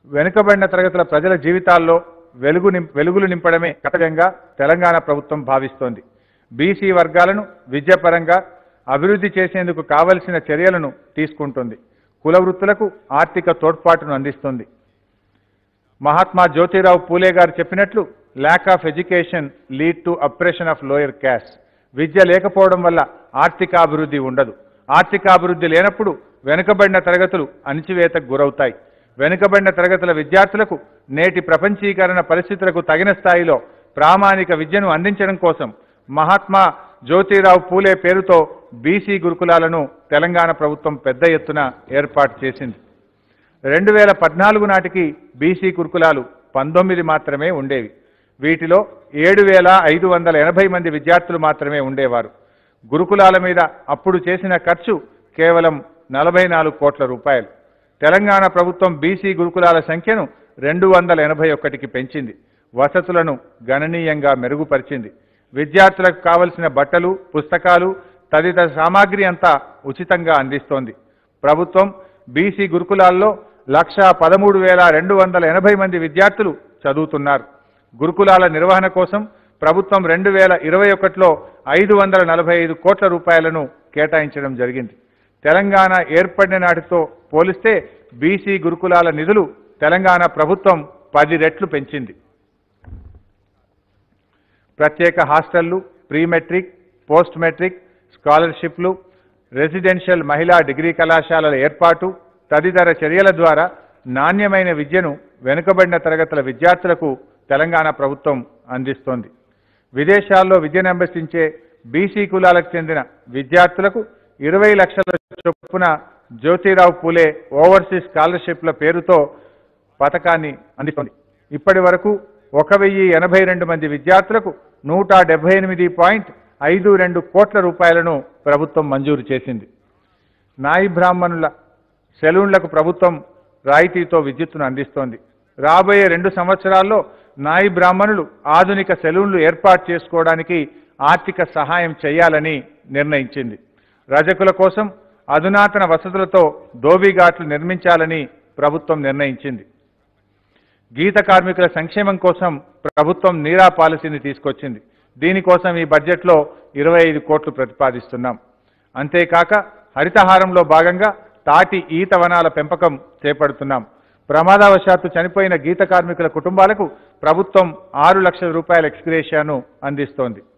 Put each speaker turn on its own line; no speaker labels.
వెనుకబడిన తరగతుల ప్రజల జీవితాల్లో వెలుగు నిం- వెలుగులు నింపడమే కర్తవ్యంగా తెలంగాణ ప్రభుత్వం భావిస్తోంది బీసీ వర్గాలను విద్యాపరంగా అభివృద్ధి చేసేందుకు కావలసిన చర్యలను తీసుకుంటుంది కుల వృత్తులకు ఆర్థిక తోడ్పాటును అందిస్తుంది మహాత్మా జ్యోతిరావు పూలే గారు చెప్పినట్లు lack of education lead to oppression of lower caste విద్య లేకపోవడం వల్ల ఆర్థిక అభివృద్ధి ఉండదు ఆర్థిక అభివృద్ధి లేనప్పుడు వెనుకబడిన తరగతులు అణిచివేతకు గురవుతాయి వెనుకబడిన తరగతుల విద్యార్థులకు నేటి ప్రపంచీకరణ పరిస్థితులకు తగిన స్థాయిలో ప్రామాణిక విద్యను అందించడం కోసం మహాత్మా జ్యోతిరావు పూలే పేరుతో బీసీ గురుకులాలను తెలంగాణ ప్రభుత్వం పెద్ద ఎత్తున ఏర్పాటు చేసింది రెండు వేల పద్నాలుగు నాటికి బీసీ గురుకులాలు పంతొమ్మిది మాత్రమే ఉండేవి వీటిలో ఏడు వేల ఐదు వందల ఎనభై మంది విద్యార్థులు మాత్రమే ఉండేవారు గురుకులాల మీద అప్పుడు చేసిన ఖర్చు కేవలం నలభై నాలుగు కోట్ల రూపాయలు తెలంగాణ ప్రభుత్వం బీసీ గురుకులాల సంఖ్యను రెండు వందల ఎనభై ఒకటికి పెంచింది వసతులను గణనీయంగా మెరుగుపరిచింది విద్యార్థులకు కావలసిన బట్టలు పుస్తకాలు తదితర సామాగ్రి అంతా ఉచితంగా అందిస్తోంది ప్రభుత్వం బీసీ గురుకులాల్లో లక్ష పదమూడు వేల రెండు వందల ఎనభై మంది విద్యార్థులు చదువుతున్నారు గురుకులాల నిర్వహణ కోసం ప్రభుత్వం రెండు వేల ఇరవై ఒకటిలో ఐదు వందల నలభై ఐదు కోట్ల రూపాయలను కేటాయించడం జరిగింది తెలంగాణ ఏర్పడిన నాటితో పోలిస్తే బీసీ గురుకులాల నిధులు తెలంగాణ ప్రభుత్వం పది రెట్లు పెంచింది ప్రత్యేక హాస్టళ్లు ప్రీ మెట్రిక్ పోస్ట్ మెట్రిక్ స్కాలర్షిప్లు రెసిడెన్షియల్ మహిళా డిగ్రీ కళాశాలల ఏర్పాటు తదితర చర్యల ద్వారా నాణ్యమైన విద్యను వెనుకబడిన తరగతుల విద్యార్థులకు తెలంగాణ ప్రభుత్వం అందిస్తోంది విదేశాల్లో విద్యను అభ్యసించే బీసీ కులాలకు చెందిన విద్యార్థులకు ఇరవై లక్షల చొప్పున జ్యోతిరావు పూలే ఓవర్సీస్ స్కాలర్షిప్ల పేరుతో పథకాన్ని అందిస్తోంది ఇప్పటి వరకు ఒక వెయ్యి ఎనభై రెండు మంది విద్యార్థులకు నూట డెబ్బై ఎనిమిది పాయింట్ ఐదు రెండు కోట్ల రూపాయలను ప్రభుత్వం మంజూరు చేసింది నాయి బ్రాహ్మణుల సెలూన్లకు ప్రభుత్వం రాయితీతో విద్యుత్తును అందిస్తోంది రాబోయే రెండు సంవత్సరాల్లో నాయి బ్రాహ్మణులు ఆధునిక సెలూన్లు ఏర్పాటు చేసుకోవడానికి ఆర్థిక సహాయం చేయాలని నిర్ణయించింది రజకుల కోసం అధునాతన వసతులతో ధోబీఘాట్లు నిర్మించాలని ప్రభుత్వం నిర్ణయించింది గీత కార్మికుల సంక్షేమం కోసం ప్రభుత్వం నీరా పాలసీని తీసుకొచ్చింది దీనికోసం ఈ బడ్జెట్లో ఇరవై ఐదు కోట్లు ప్రతిపాదిస్తున్నాం అంతేకాక హరితహారంలో భాగంగా తాటి ఈత వనాల పెంపకం చేపడుతున్నాం ప్రమాదవశాత్తు చనిపోయిన గీత కార్మికుల కుటుంబాలకు ప్రభుత్వం ఆరు లక్షల రూపాయల ఎక్స్గ్రేషియాను అందిస్తోంది